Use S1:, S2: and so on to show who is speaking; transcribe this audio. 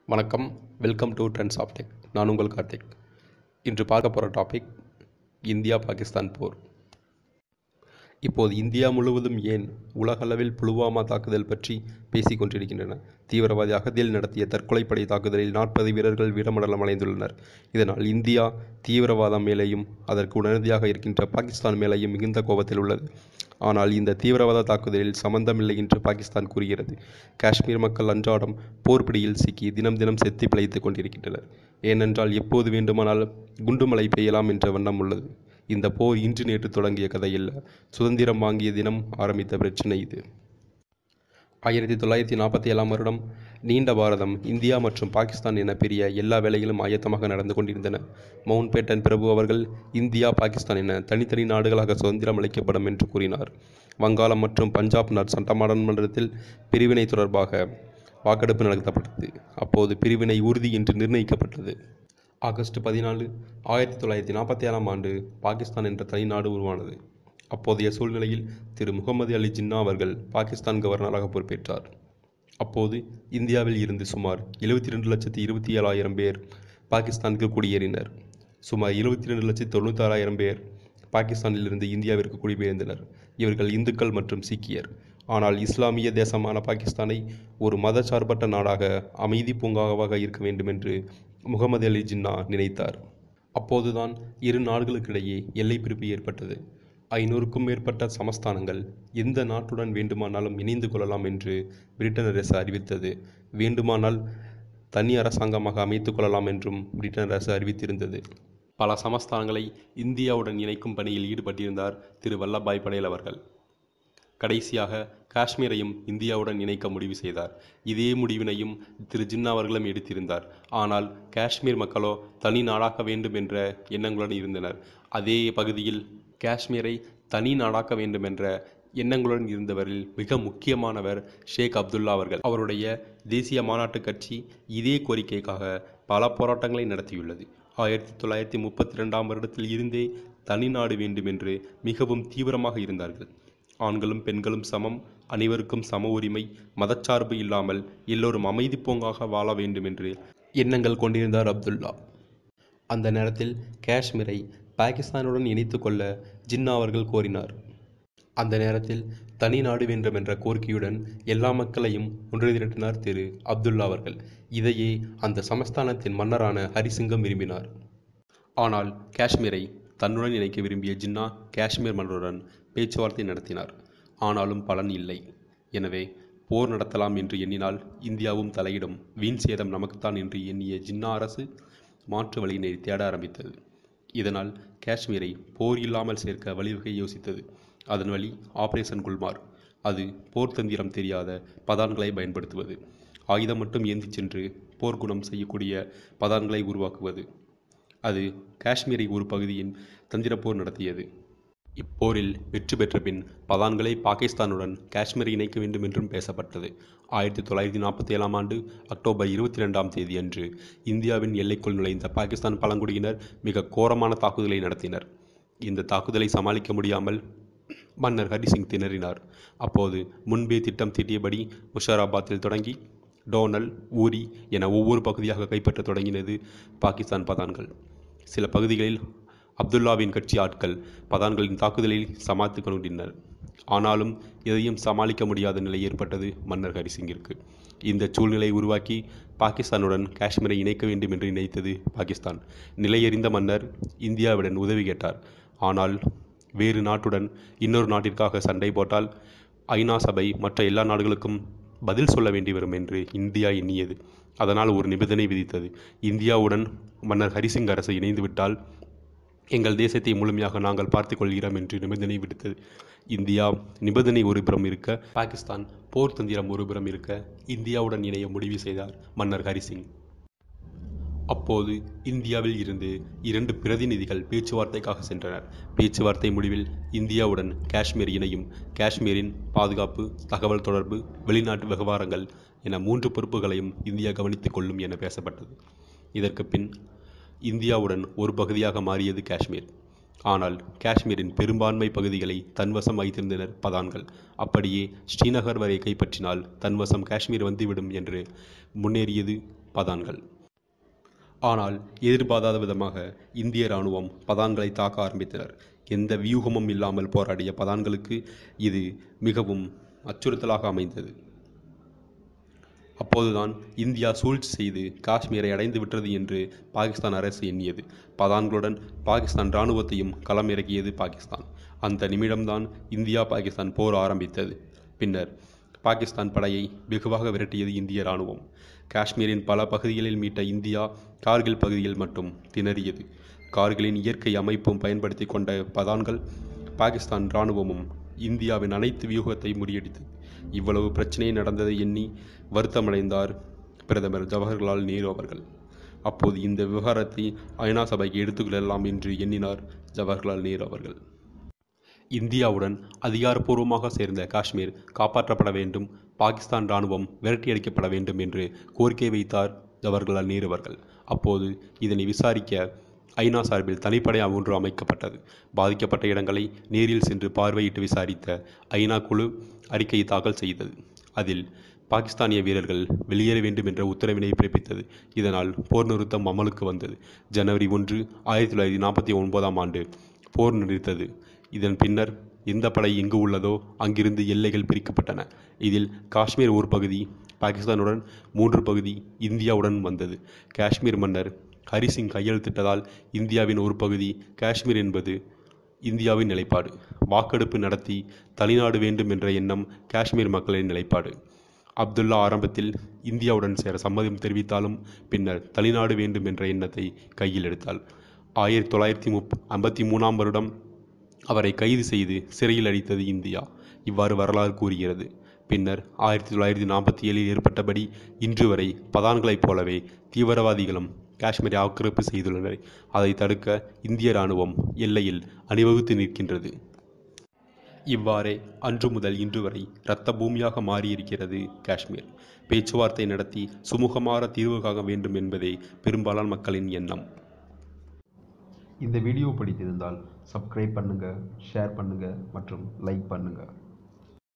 S1: வணக்கம் welcome to trends of tech நான் உங்கள் கார்த்திக் இன்று பார்க்க போகிற டாபிக் இந்தியா பாகிஸ்தான் போர் இப்போது இந்தியா முழுவதும் ஏன் உலகளவில் புல்வாமா தாக்குதல் பற்றி பேசிக் கொண்டிருக்கின்றன தீவிரவாதி அகதியில் நடத்திய தற்கொலைப்படை தாக்குதலில் நாற்பது வீரர்கள் வீரமண்டலம் அடைந்துள்ளனர் இதனால் இந்தியா தீவிரவாதம் மேலேயும் அதற்கு உடனடியாக இருக்கின்ற பாகிஸ்தான் மேலேயும் மிகுந்த கோபத்தில் உள்ளது ஆனால் இந்த தீவிரவாத தாக்குதலில் சம்பந்தமில்லை என்று பாகிஸ்தான் கூறுகிறது காஷ்மீர் மக்கள் அன்றாடம் போர்பிடியில் சிக்கி தினம் தினம் செத்தி பிழைத்துக் கொண்டிருக்கின்றனர் ஏனென்றால் எப்போது வேண்டுமானால் குண்டுமழை பெய்யலாம் என்ற வண்ணம் உள்ளது இந்த போர் இன்று நேற்று தொடங்கிய கதையில் சுதந்திரம் வாங்கிய தினம் ஆரம்பித்த பிரச்சினை இது ஆயிரத்தி தொள்ளாயிரத்தி நாற்பத்தி ஏழாம் வருடம் நீண்ட பாரதம் இந்தியா மற்றும் பாகிஸ்தான் என பிரிய எல்லா வேலைகளும் ஆயத்தமாக நடந்து கொண்டிருந்தன மவுண்ட் பேட்டன் பிரபு அவர்கள் இந்தியா பாகிஸ்தான் என தனித்தனி நாடுகளாக சுதந்திரம் அளிக்கப்படும் என்று கூறினார் வங்காளம் மற்றும் பஞ்சாப் நாட் சட்டமன்றத்தில் பிரிவினை தொடர்பாக வாக்கெடுப்பு நடத்தப்பட்டது அப்போது பிரிவினை உறுதி என்று நிர்ணயிக்கப்பட்டது ஆகஸ்ட் பதினாலு ஆயிரத்தி தொள்ளாயிரத்தி நாற்பத்தி ஏழாம் ஆண்டு பாகிஸ்தான் என்ற தனி நாடு உருவானது அப்போதைய சூழ்நிலையில் திரு முகமது அலி ஜின்னா அவர்கள் பாகிஸ்தான் கவர்னராக பொறுப்பேற்றார் அப்போது இந்தியாவில் இருந்து சுமார் எழுபத்தி ரெண்டு லட்சத்தி இருபத்தி ஏழாயிரம் பேர் பாகிஸ்தானுக்கு குடியேறினர் சுமார் இருபத்தி ரெண்டு லட்சத்தி தொண்ணூத்தாறாயிரம் பேர் பாகிஸ்தானில் இருந்து இந்தியாவிற்கு குடிபெயர்ந்தனர் இவர்கள் இந்துக்கள் மற்றும் சீக்கியர் ஆனால் இஸ்லாமிய தேசமான பாகிஸ்தானை ஒரு மதச்சார்பற்ற நாடாக அமைதி பூங்காவாக இருக்க வேண்டும் என்று முகமது அலி ஜின்னா நினைத்தார் அப்போதுதான் இரு நாடுகளுக்கிடையே எல்லை பிரிப்பு ஏற்பட்டது ஐநூறுக்கும் மேற்பட்ட சமஸ்தானங்கள் எந்த நாட்டுடன் வேண்டுமானாலும் இணைந்து கொள்ளலாம் என்று பிரிட்டன் அரசு அறிவித்தது வேண்டுமானால் தனி அரசாங்கமாக அமைத்துக் கொள்ளலாம் என்றும் பிரிட்டன் அரசு அறிவித்திருந்தது பல சமஸ்தானங்களை இந்தியாவுடன் இணைக்கும் பணியில் ஈடுபட்டிருந்தார் திரு வல்லபாய் படேல் அவர்கள் கடைசியாக காஷ்மீரையும் இந்தியாவுடன் இணைக்க முடிவு செய்தார் இதே முடிவினையும் திரு ஜின்னா அவர்களும் எடுத்திருந்தார் ஆனால் காஷ்மீர் மக்களோ தனி நாடாக்க வேண்டும் என்ற எண்ணங்களுடன் இருந்தனர் அதே பகுதியில் காஷ்மீரை தனி நாடாக்க வேண்டும் என்ற எண்ணங்களுடன் இருந்தவரில் மிக முக்கியமானவர் ஷேக் அப்துல்லா அவர்கள் அவருடைய தேசிய மாநாட்டு கட்சி இதே கோரிக்கைக்காக பல போராட்டங்களை நடத்தியுள்ளது ஆயிரத்தி தொள்ளாயிரத்தி முப்பத்தி ரெண்டாம் வருடத்தில் இருந்தே தனிநாடு வேண்டும் என்று மிகவும் தீவிரமாக இருந்தார்கள் ஆண்களும் பெண்களும் சமம் அனைவருக்கும் சம உரிமை மதச்சார்பு இல்லாமல் எல்லோரும் அமைதி பூங்காக வாழ வேண்டும் என்று எண்ணங்கள் கொண்டிருந்தார் அப்துல்லா அந்த நேரத்தில் காஷ்மீரை பாகிஸ்தானுடன் இணைத்து கொள்ள ஜின்னா அவர்கள் கோரினார் அந்த நேரத்தில் தனி நாடு வேண்டும் என்ற கோரிக்கையுடன் எல்லா மக்களையும் ஒன்று திரட்டினார் திரு அப்துல்லா அவர்கள் இதையே அந்த சமஸ்தானத்தின் மன்னரான ஹரிசிங்கம் விரும்பினார் ஆனால் காஷ்மீரை தன்னுடன் இணைக்க விரும்பிய ஜின்னா காஷ்மீர் மன்னருடன் பேச்சுவார்த்தை நடத்தினார் ஆனாலும் பலன் இல்லை எனவே போர் நடத்தலாம் என்று எண்ணினால் இந்தியாவும் தலையிடும் வீண் சேதம் நமக்குத்தான் என்று எண்ணிய ஜின்னா அரசு மாற்று வழியினை தேட ஆரம்பித்தது இதனால் காஷ்மீரை போர் இல்லாமல் சேர்க்க வழிவகை யோசித்தது அதன் வழி ஆபரேஷன் குல்மார் அது போர் தந்திரம் தெரியாத பதான்களை பயன்படுத்துவது ஆயுதம் மட்டும் ஏந்தி சென்று போர்க்குணம் செய்யக்கூடிய பதான்களை உருவாக்குவது அது காஷ்மீரை ஒரு பகுதியின் தந்திரப்போர் நடத்தியது இப்போரில் வெற்றி பெற்ற பின் பதான்களை பாகிஸ்தானுடன் காஷ்மீரை இணைக்க வேண்டும் என்றும் பேசப்பட்டது ஆயிரத்தி தொள்ளாயிரத்தி நாற்பத்தி ஏழாம் ஆண்டு அக்டோபர் இருபத்தி ரெண்டாம் தேதி அன்று இந்தியாவின் எல்லைக்குள் நுழைந்த பாகிஸ்தான் பழங்குடியினர் மிக கோரமான தாக்குதலை நடத்தினர் இந்த தாக்குதலை சமாளிக்க முடியாமல் மன்னர் ஹரிசிங் திணறினார் அப்போது முன்பே திட்டம் தீட்டியபடி முஷாராபாத்தில் தொடங்கி டோனல் ஊரி என ஒவ்வொரு பகுதியாக கைப்பற்ற தொடங்கினது பாகிஸ்தான் பதான்கள் சில பகுதிகளில் அப்துல்லாவின் கட்சி ஆட்கள் பதான்களின் தாக்குதலில் சமாளித்து கொண்டிருந்தனர் ஆனாலும் எதையும் சமாளிக்க முடியாத நிலை ஏற்பட்டது மன்னர் ஹரிசிங்கிற்கு இந்த சூழ்நிலை உருவாக்கி பாகிஸ்தானுடன் காஷ்மீரை இணைக்க வேண்டும் என்று நினைத்தது பாகிஸ்தான் நிலையறிந்த மன்னர் இந்தியாவுடன் உதவி கேட்டார் ஆனால் வேறு நாட்டுடன் இன்னொரு நாட்டிற்காக சண்டை போட்டால் ஐநா சபை மற்ற எல்லா நாடுகளுக்கும் பதில் சொல்ல வேண்டி வரும் என்று இந்தியா எண்ணியது அதனால் ஒரு நிபந்தனை விதித்தது இந்தியாவுடன் மன்னர் ஹரிசிங் அரசு இணைந்துவிட்டால் எங்கள் தேசத்தை முழுமையாக நாங்கள் பார்த்து கொள்கிறோம் என்று நிபந்தனை விடுத்தது இந்தியா நிபந்தனை ஒருபுறம் இருக்க பாகிஸ்தான் போர் தந்திரம் ஒருபுறம் இருக்க இந்தியாவுடன் இணைய முடிவு செய்தார் மன்னர் ஹரிசிங் அப்போது இந்தியாவில் இருந்து இரண்டு பிரதிநிதிகள் பேச்சுவார்த்தைக்காக சென்றனர் பேச்சுவார்த்தை முடிவில் இந்தியாவுடன் காஷ்மீர் இணையும் காஷ்மீரின் பாதுகாப்பு தகவல் தொடர்பு வெளிநாட்டு விவகாரங்கள் என மூன்று பொறுப்புகளையும் இந்தியா கவனித்துக் கொள்ளும் என பேசப்பட்டது இதற்கு பின் இந்தியாவுடன் ஒரு பகுதியாக மாறியது காஷ்மீர் ஆனால் காஷ்மீரின் பெரும்பான்மை பகுதிகளை தன்வசம் வைத்திருந்தனர் பதான்கள் அப்படியே ஸ்ரீநகர் வரை கைப்பற்றினால் தன்வசம் காஷ்மீர் வந்துவிடும் என்று முன்னேறியது பதான்கள் ஆனால் எதிர்பாராத விதமாக இந்திய இராணுவம் பதான்களை தாக்க ஆரம்பித்தனர் எந்த வியூகமும் இல்லாமல் போராடிய பதான்களுக்கு இது மிகவும் அச்சுறுத்தலாக அமைந்தது அப்போதுதான் இந்தியா சூழ்ச்சி செய்து காஷ்மீரை அடைந்து விட்டது என்று பாகிஸ்தான் அரசு எண்ணியது பதான்களுடன் பாகிஸ்தான் இராணுவத்தையும் களமிறக்கியது பாகிஸ்தான் அந்த நிமிடம்தான் இந்தியா பாகிஸ்தான் போர் ஆரம்பித்தது பின்னர் பாகிஸ்தான் படையை வெகுவாக விரட்டியது இந்திய இராணுவம் காஷ்மீரின் பல பகுதிகளில் மீட்ட இந்தியா கார்கில் பகுதியில் மட்டும் திணறியது கார்கிலின் இயற்கை அமைப்பும் பயன்படுத்தி கொண்ட பதான்கள் பாகிஸ்தான் இராணுவமும் இந்தியாவின் அனைத்து வியூகத்தை முறியடித்தது இவ்வளவு பிரச்சனை நடந்ததை எண்ணி வருத்தமடைந்தார் பிரதமர் ஜவஹர்லால் நேரு அவர்கள் அப்போது இந்த விவகாரத்தை ஐநா சபைக்கு எடுத்துக்கொள்ளலாம் என்று எண்ணினார் ஜவஹர்லால் நேரு அவர்கள் இந்தியாவுடன் அதிகாரப்பூர்வமாக சேர்ந்த காஷ்மீர் காப்பாற்றப்பட வேண்டும் பாகிஸ்தான் இராணுவம் விரட்டியடிக்கப்பட வேண்டும் என்று கோரிக்கை வைத்தார் ஜவஹர்லால் நேரு அவர்கள் அப்போது இதனை விசாரிக்க ஐநா சார்பில் தனிப்படை ஒன்று அமைக்கப்பட்டது பாதிக்கப்பட்ட இடங்களை நேரில் சென்று பார்வையிட்டு விசாரித்த ஐநா குழு அறிக்கையை தாக்கல் செய்தது அதில் பாகிஸ்தானிய வீரர்கள் வெளியேற வேண்டும் என்ற உத்தரவினை பிறப்பித்தது இதனால் போர் நிறுத்தம் அமலுக்கு வந்தது ஜனவரி ஒன்று ஆயிரத்தி தொள்ளாயிரத்தி நாற்பத்தி ஒன்பதாம் ஆண்டு போர் நிறுத்தது இதன் பின்னர் எந்த படை எங்கு உள்ளதோ அங்கிருந்து எல்லைகள் பிரிக்கப்பட்டன இதில் காஷ்மீர் ஒரு பகுதி பாகிஸ்தானுடன் மூன்று பகுதி இந்தியாவுடன் வந்தது காஷ்மீர் மன்னர் ஹரிசிங் கையெழுத்திட்டதால் இந்தியாவின் ஒரு பகுதி காஷ்மீர் என்பது இந்தியாவின் நிலைப்பாடு வாக்கெடுப்பு நடத்தி தனிநாடு வேண்டும் என்ற எண்ணம் காஷ்மீர் மக்களின் நிலைப்பாடு அப்துல்லா ஆரம்பத்தில் இந்தியாவுடன் சேர சம்மதம் தெரிவித்தாலும் பின்னர் தனிநாடு வேண்டும் என்ற எண்ணத்தை கையில் எடுத்தாள் ஆயிரத்தி தொள்ளாயிரத்தி முப் ஐம்பத்தி மூணாம் வருடம் அவரை கைது செய்து சிறையில் அடைத்தது இந்தியா இவ்வாறு வரலாறு கூறுகிறது பின்னர் ஆயிரத்தி தொள்ளாயிரத்தி நாற்பத்தி ஏழில் ஏற்பட்டபடி இன்று வரை பதான்களைப் போலவே தீவிரவாதிகளும் காஷ்மீரை ஆக்கிரமிப்பு செய்துள்ளனர் அதை தடுக்க இந்திய இராணுவம் எல்லையில் அணிவகுத்து நிற்கின்றது இவ்வாறே அன்று முதல் இன்று வரை இரத்த பூமியாக மாறியிருக்கிறது காஷ்மீர் பேச்சுவார்த்தை நடத்தி சுமூகமான தீர்வு காண வேண்டும் என்பதே பெரும்பாலான மக்களின் எண்ணம்
S2: இந்த வீடியோ பிடித்திருந்தால் சப்ஸ்கிரைப் பண்ணுங்கள் ஷேர் பண்ணுங்கள் மற்றும் லைக் பண்ணுங்கள்